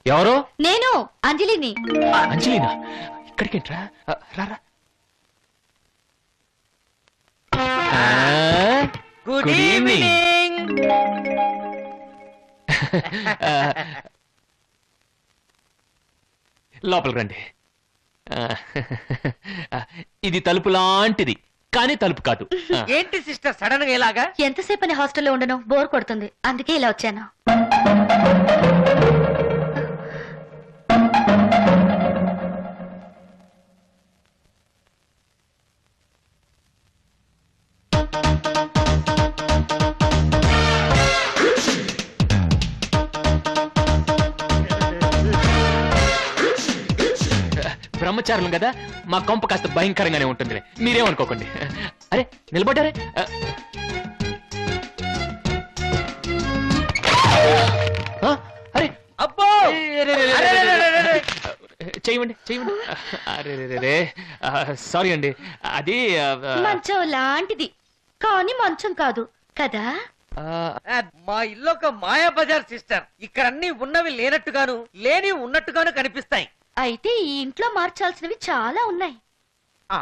ఎవరు నేను అంజలిని అంజలినా ఇక్కడికేంట్రా ఆ, రారా ఆ, గుడ్ Good evening. ఈవినింగ్ ఆ, లోపలికి రండి ఆ, ఆ, ఇది తలుపు లాంటిది కానీ తలుపు కాదు ఆ, ఏంటి సిస్టర్ సడన్ గా ఇలాగా ఎంతసేపు అని హాస్టల్లో ఉండను బోర్ కొడుతుంది అందుకే ఇలా వచ్చాను బ్రహ్మచారులు కదా మా కొంప కాస్త భయంకరంగానే ఉంటుంది మీరేమనుకోకండి అరే నిలబడ్డారే ఆ. ఆ, అరే అబ్బో అరే, అరే, అరే, అరే, అరే, అరే, అరే. చేయమండి చేయమండి అరే రే, రే సారీ అండి అది ఆ, మంచం లాంటిది కానీ మంచం కాదు కదా ఆ, ఆ, మా ఇల్లు ఒక మాయా బజార్ సిస్టర్ ఇక్కడ అన్ని ఉన్నవి లేనట్టుగాను లేని ఉన్నట్టుగాను కనిపిస్తాయి అయితే ఈ ఇంట్లో మార్చాల్సినవి చాలా ఉన్నాయి ఆ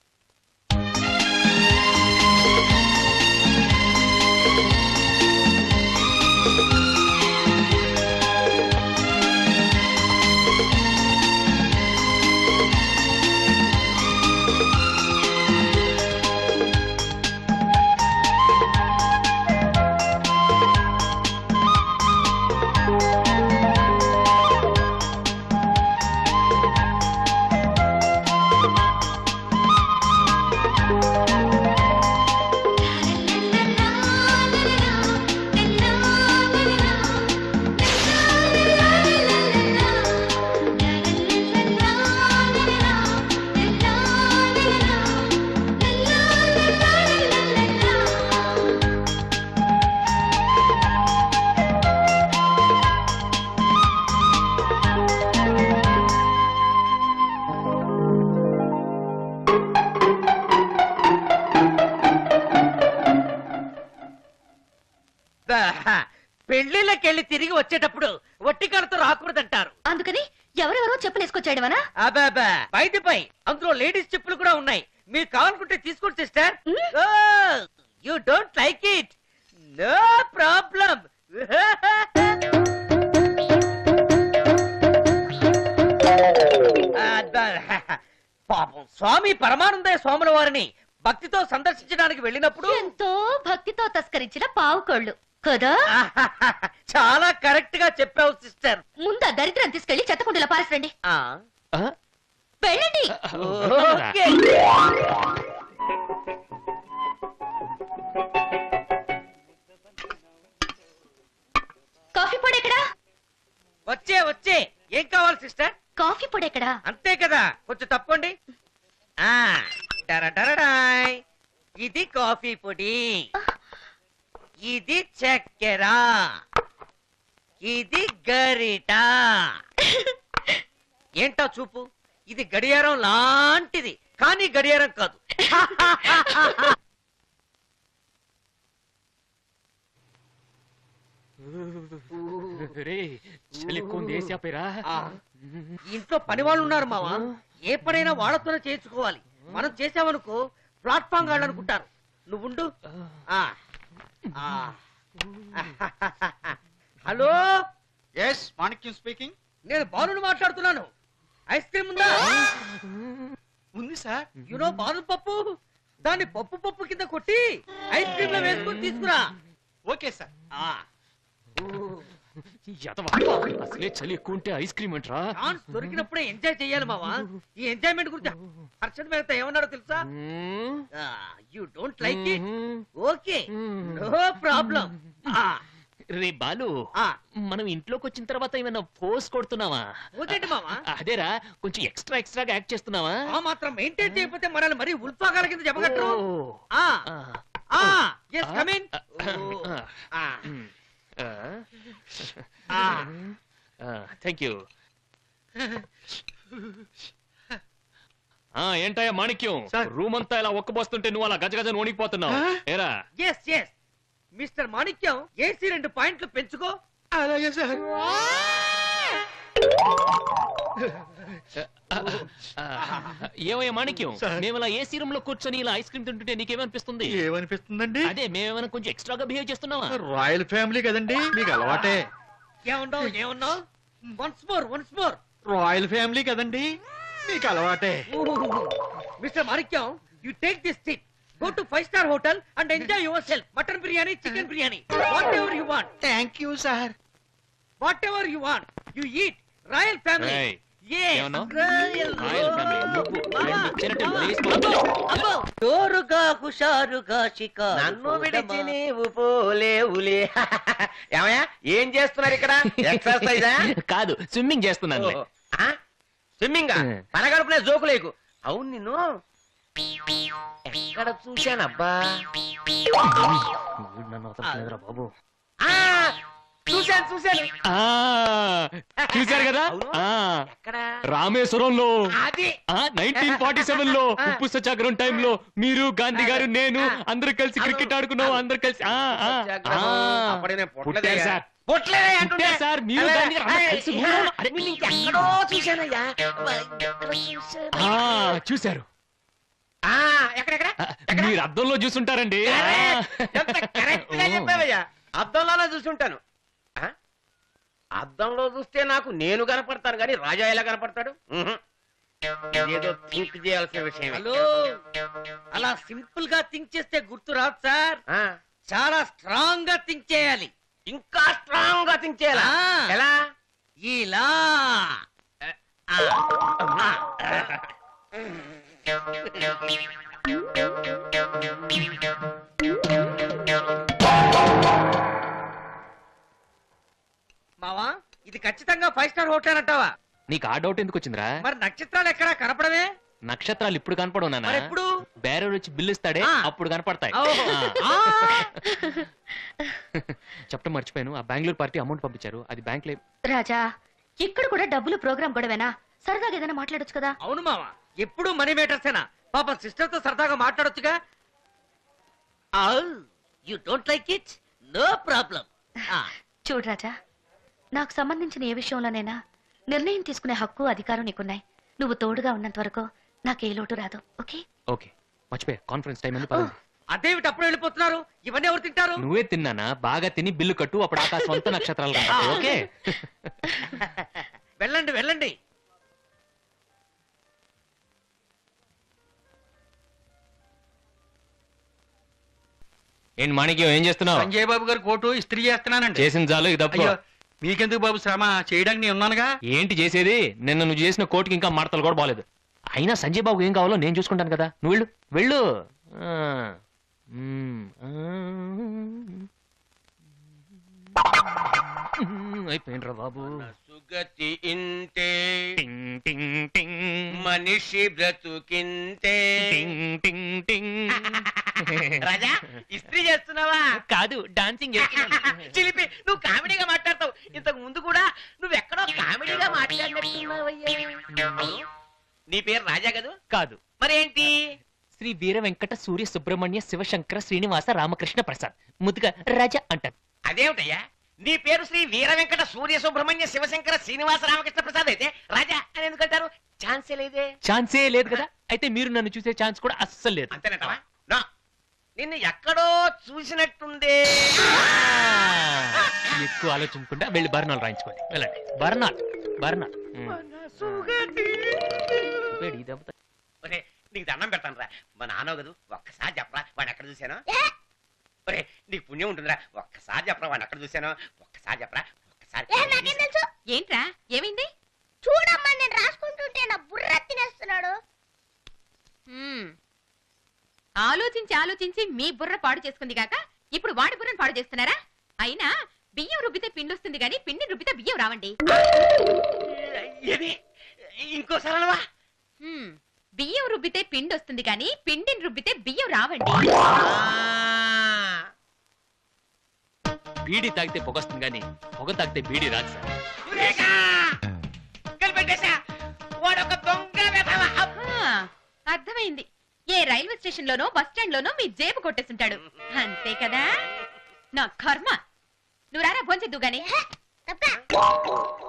బా, పెళ్లిళ్ళకెళ్ళి తిరిగి వచ్చేటప్పుడు వట్టి కాలతో రాకూడదంటారు అందుకని ఎవరెవరో చెప్పులేసుకొచ్చాడవనా అబాబా బయట పై అందులో లేడీస్ చెప్పులు కూడా ఉన్నాయి మీరు కావాలనుకుంటే తీసుకోండి sister Hmm? You don't like it no problem పాపం స్వామి పరమానందయ్య స్వాముల వారిని భక్తితో సందర్శించడానికి వెళ్ళినప్పుడు ఎంతో భక్తితో తస్కరించిన పావు కోళ్ళు కదా చాలా కరెక్ట్ గా చెప్పావు సిస్టర్ ముందు ఆ దరిద్రం తీసుకెళ్లి చెత్తకుండీలో పారేసండి ఆ, వెళ్ళండి ఓకే కాఫీ పొడి ఎక్కడా వచ్చే వచ్చే ఏం కావాలి సిస్టర్ కాఫీ పొడి ఎక్కడా అంతే కదా కొంచెం తప్పండి ఆ డరడరడాయ్. ఇది కాఫీ పొడి ఇది చక్కెర ఇది గరిట ఏంటో చూపు ఇది గడియారం లాంటిది కానీ గడియారం కాదు రే చలి కొంది వేసి ఆపేరా ఆ, ఇంట్లో పని వాళ్ళు ఉన్నారు మావా ఏ పనైనా వాళ్ళతోనే చేయించుకోవాలి మనం చేసామనుకో ప్లాట్ఫామ్ గాళ్ళు అనుకుంటారు నువ్వుండు ఆ, ఆ. హలో ఎస్ మాణిక్యం స్పీకింగ్ నేను బాలుని మాట్లాడుతున్నాను ఐస్ క్రీమ్ ఉందా ఉంది సార్ యునో బాలు పప్పు దాన్ని పప్పు పప్పు కింద కొట్టి ఐస్ క్రీమ్ లో వేసుకొని తీసుకురా ఓకే సార్ ఆ, ఎదవ. అసలే చలి ఎక్కువ ఉంటే ఐస్ క్రీమ్ ఏంట్రా ఛాన్స్ దొరికినప్పుడే ఎంజాయ్ చేయాలి మావా ఈ ఎంజాయ్మెంట్ గురించి హర్షద్ మేహతా ఏమన్నాడో తెలుసా మ్మ్. యూ డోంట్ లైక్ ఇట్ మ్మ్. ఓకే మ్మ్. నో ప్రాబ్లం రే బాలు మనం ఇంట్లోకి వచ్చిన తర్వాత ఏమైనా ఫోర్స్ కొడుతున్నావా ఓకేంటి మావా అదేరా కొంచెం ఎక్స్ట్రా ఎక్స్ట్రాగా యాక్ట్ చేస్తున్నావా ఆ మాత్రం మెయింటైన్ చేయకపోతే మనల్ని మరీ ఉల్పాగాల కింద చెప్పగట్టరు ఓ. ఆ ఆ. ఆ ఎస్ ఆ. కమిన్ ఆ. మ్మ్. ఆ. ఆ. థ్యాంక్ యూ ఆ ఏంటయ్యా మాణిక్యం సార్. రూమ్ అంతా ఇలా ఒక్కబోస్తుంటే నువ్వు అలా గజగజ వణికిపోతున్నావు ఆ? ఏరా yes yes mister Manikyam AC రెండు పాయింట్లు పెంచుకో అలాగే సార్ ఏమయ్య మాణిక్యం సార్. మేము ఇలా ఏసీ రూమ్ లో కూర్చొని ఇలా ఐస్ క్రీమ్ తింటుంటే నీకేమనిపిస్తుంది ఏమనిపిస్తుందండి అదే మేమేమైనా కొంచెం ఎక్స్ట్రాగా బిహేవ్ చేస్తున్నావా రాయల్ ఫ్యామిలీ కదండి మీకు అలవాటే ఏమన్నావు ఏమన్నావు once more once more royal family కదండి మీకు అలవాటే mister Manikyam you take this tip go to five star hotel and enjoy yourself mutton biryani chicken biryani whatever you want thank you sir whatever you want you eat royal family Hey, Yes, ఏమన్నావ్? royal royal family నువ్వు రెండు చిరటలు వేసుకో. జోరుగా హుషారుగా షికారు నన్ను విడిచి నీవు పోలేవులే ఏమయ్యా ఏం చేస్తున్నారు ఇక్కడ ఎక్సర్సైజా కాదు స్విమ్మింగ్ చేస్తున్నాను స్విమ్మింగ్ Hmm. పరగడుపునే జోకు లేకు అవును నిన్ను ఎక్కడ చూశానబ్బా బాబు ఆ, చూశాను చూశాను ఆ, చూశారు కదా అవును. ఆ, ఎక్కడ రామేశ్వరంలో అది నైన్టీన్ ఫార్టీ సెవెన్ లో ఉప్పు సత్యాగ్రహం టైంలో మీరు గాంధీ గారు నేను అందరు కలిసి క్రికెట్ ఆడుకున్నాం అందరు కలిసి ఆ, ఆ, ఆ. అప్పుడే నేను పుట్టారు పుట్టలేదయ్యా. సార్. పుట్టలేదయ్యా అంటుంటే. పుట్టారు సార్, మీరు అదే, గాంధీ గారు అందరూ అదే, కలిసి ఇహ, ఊళ్ళో- అరే, నేను ఇంకెక్కడో చూశానయ్యా ఎక్కడ చూశాను? ఆ, చూశారు ఆ, ఎక్కడెక్కడ ఆ, మీరు అద్దంలో చూసుంటారండి ఆ. ఎంత కరెక్ట్ గా చెప్పావయ్యా అద్దంలోనే చూసుంటాను ఆ? అద్దంలో చూస్తే నాకు నేను కనపడతాను కానీ రాజా ఎలా కనపడతాడు ఉహు. ఇదేదో థింక్ చేయాల్సిన విషయం హలో అలా సింపుల్ గా థింక్ చేస్తే గుర్తు రాదు సార్ చాలా స్ట్రాంగ్ గా థింక్ చేయాలి ఇంకా స్ట్రాంగ్ గా థింక్ చేయాలా ఆ. ఎలా ఇలా ఆ, ఆ. మావా ఇది ఖచ్చితంగా ఫైవ్ స్టార్ హోటల్ అంటావా నీకు ఆ డౌట్ ఎందుకు వచ్చిందిరా మరి నక్షత్రాలు ఎక్కడా కనపడమే నక్షత్రాలు ఇప్పుడు కనపడవు నాన్న మరి ఎప్పుడు బేరర్ వచ్చి బిల్లు ఇస్తాడే ఆ. అప్పుడు కనపడతాయి ఓహో. ఆ. ఆ. చెప్పడం మర్చిపోయాను ఆ బెంగళూరు పార్టీ అమౌంట్ పంపించారు అది బ్యాంక్ లో రాజా ఇక్కడ కూడా డబ్బులు ప్రోగ్రామ్ గొడవేనా సరదాగా ఏదైనా మాట్లాడొచ్చు కదా అవును మావా ఎప్పుడు మనీ మేటర్సేనా పాప సిస్టర్ తో సరదాగా మాట్లాడొచ్చుగా you don't like it no problem చూడు రాజా నాకు సంబంధించిన ఏ విషయంలోనైనా నిర్ణయం తీసుకునే హక్కు అధికారం నీకున్నాయి నువ్వు తోడుగా ఉన్నంత వరకు నాకే లోటు రాదు ఓకే ఓకే మర్చిపోయా కాన్ఫరెన్స్ టైం ఉంది పదండి. అదేమిటి అప్పుడు వెళ్ళిపోతున్నారు ఇవన్నీ ఎవరు తింటారు నువ్వే తిన్నానా బాగా తిని బిల్లు కట్టు అప్పుడు ఆకాశం అంతా నక్షత్రాలు కనపడతాయి, ఓకే వెళ్ళండి వెళ్ళండి ఏంటి మాణిక్యం ఏం చేస్తున్నావు సంజయ్ బాబు గారు కోటు ఇస్త్రీ చేస్తున్నానండి చేసిన చాలు ఇది తప్పు అయ్యో మీకెందుకు బాబు శ్రమ చేయడానికి నేను ఉన్నానుగా ఏంటి చేసేది నిన్న నువ్వు చేసిన కోటికి ఇంకా మడతలు కూడా బాలేదు అయినా సంజయ్ బాబు ఏం కావాలో నేను చూసుకుంటాను కదా నువ్వు వెళ్ళు వెళ్ళు ఆ. మ్మ్. ఆ. మ్మ్. అయిపోయిండ్రా బాబు సుగతి ఇంతే టింగ్ టింగ్ టింగ్ మనిషి బ్రతుకింతే టింగ్ టింగ్ టింగ్ రాజా ఇస్త్రీ చేస్తున్నావా కాదు డాన్సింగ్ చేస్తున్నాను చిలిపి నువ్వు కామెడీగా మాట్లాడతావు ఇంతకు ముందు కూడా నువ్వు ఎక్కడో కామెడీగా మాట్లాడినట్టున్నావయ్యా నీ పేరు రాజా కదూ కాదు మరేంటి శ్రీ వీర వెంకట సూర్య సుబ్రహ్మణ్య శివశంకర శ్రీనివాస రామకృష్ణ ప్రసాద్ ముద్దుగా రాజా అంటారు అదేమిటయ్యా నీ పేరు శ్రీ వీర వెంకట సూర్య సుబ్రహ్మణ్య శివశంకర శ్రీనివాస రామకృష్ణ ప్రసాద్ అయితే రాజా అని ఎందుకంటారు ఛాన్సే లేదే ఛాన్సే లేదు కదా అయితే మీరు నన్ను చూసే ఛాన్స్ కూడా అస్సలు లేదు అంతేనటవా నో నిన్ను ఎక్కడో చూసినట్టుందే ఎక్కువ ఆలోచించకుండా వెళ్ళి బర్ణాలు రాయించుకోండి వెళ్ళండి బర్ణాలు బర్ణాలు ఉమ్. వేడి, ఇది అబ్బా. ఒరే నీకు దండం పెడతాను రా మా నాన్న కదూ ఒక్కసారి చెప్పరా వాడిని ఎక్కడ చూశాను ఒరే నీకు పుణ్యం ఉంటుందిరా ఒక్కసారి చెప్పరా వాడిని ఎక్కడ చూశాను ఒక్కసారి చెప్పరా ఒక్కసారి ఏంట్రా ఏమైంది చూడమ్మా నేను రాసుకుంటుంటే నా బుర్ర తినేస్తున్నాడు ఆలోచించి ఆలోచించి మీ బుర్ర పాడు చేసుకుంది కాక ఇప్పుడు వాడి బుర్రను పాడు చేస్తున్నారా అయినా బియ్యం రుబ్బితే పిండి వస్తుంది కానీ పిండి రుబ్బితే బియ్యం రావండి ఏది ఇంకోసారి అనవా హ్మ్. బియ్యం రుబ్బితే పిండి వస్తుంది కానీ పిండిని రుబ్బితే బియ్యం రావండి బీడీ తాగితే పొగొస్తుంది కానీ పొగ తాగితే బీడీ రాదు సార్ సురేఖా! కలిపెట్టేశా వాడొక దొంగ వెధవ. అబ్బ! ఆ, అర్థమైంది ఏ రైల్వే స్టేషన్ లోనో బస్ స్టాండ్ లోనో మీ జేబు కొట్టేసుంటాడు అంతే కదా నా కర్మ నువ్వు రారా భోంచెద్దు గాని తప్ప